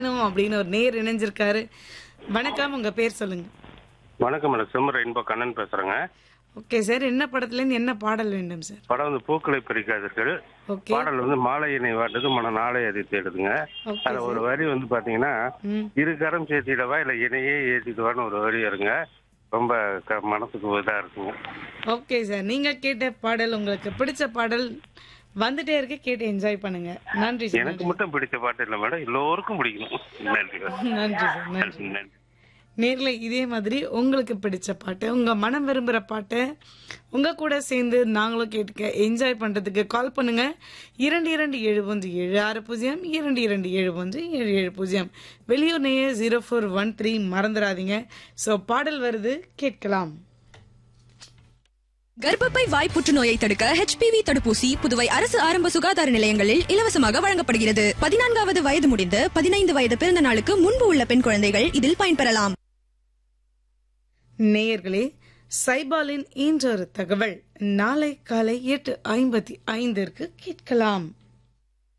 வேணும் அப்படின்னு ஒரு நேர் இணைஞ்சிருக்காரு வணக்கம் உங்க பேர் சொல்லுங்க வணக்கம் மேடம் சிம்ம ரெயின்போ கண்ணன் பேசுறேங்க ஓகே சார் என்ன படத்துல இருந்து என்ன பாடல் வேண்டும் சார் படம் வந்து பூக்களை பிரிக்காதீர்கள் ஓகே பாடல் வந்து மாலையினை வாட்டது மன நாளை அதை தேடுதுங்க ஓகே அதுல ஒரு வரி வந்து பாத்தீங்கன்னா ம் இரு கரம் சேர்த்திடவா இல்ல இணையே ஏற்றிடுவான்னு ஒரு வரி வருங்க ரொம்ப க- மனசுக்கு இதா இருக்குங்க ஓகே சார் நீங்க கேட்ட பாடல் உங்களுக்கு பிடிச்ச பாடல் வந்துட்டே இருக்கு கேட்டு என்ஜாய் பண்ணுங்க நன்றி சார் எனக்கு மட்டும் பிடிச்ச பாட்டு இல்லை மேடம் எல்லோருக்கும் பிடிக்கணும் நன்றி நன்றி சார் நன்றி நன்றி நேர்ல இதே மாதிரி உங்களுக்கு பிடிச்ச பாட்டு உங்க மனம் விரும்புற பாட்டை உங்க கூட சேர்ந்து நாங்களும் கேட்டுக்க என்ஜாய் பண்றதுக்கு கால் பண்ணுங்க இரண்டு இரண்டு ஏழு ஒன்று ஏழு ஆறு பூஜ்ஜியம் இரண்டு இரண்டு ஏழு ஒன்று ஏழு ஏழு பூஜ்ஜியம் வெளியூர் நேய ஜீரோ ஃபோர் ஒன் த்ரீ மறந்துடாதீங்க ஸோ பாடல் வருது கேட்கலாம் கர்ப்பப்பை வாய் புற்றுநோயை தடுக்க HPV தடுப்பூசி புதுவை அரசு ஆரம்ப சுகாதார நிலையங்களில் இலவசமாக வழங்கப்படுகிறது பதினான்காவது வயது முடிந்து பதினைந்து வயது பிறந்த நாளுக்கு முன்பு உள்ள பெண் குழந்தைகள் இதில் பயன்பெறலாம் நேயர்களே சைபாலின் இன்றொரு தகவல் நாளை காலை எட்டு ஐம்பத்தி ஐந்திற்கு கேட்கலாம்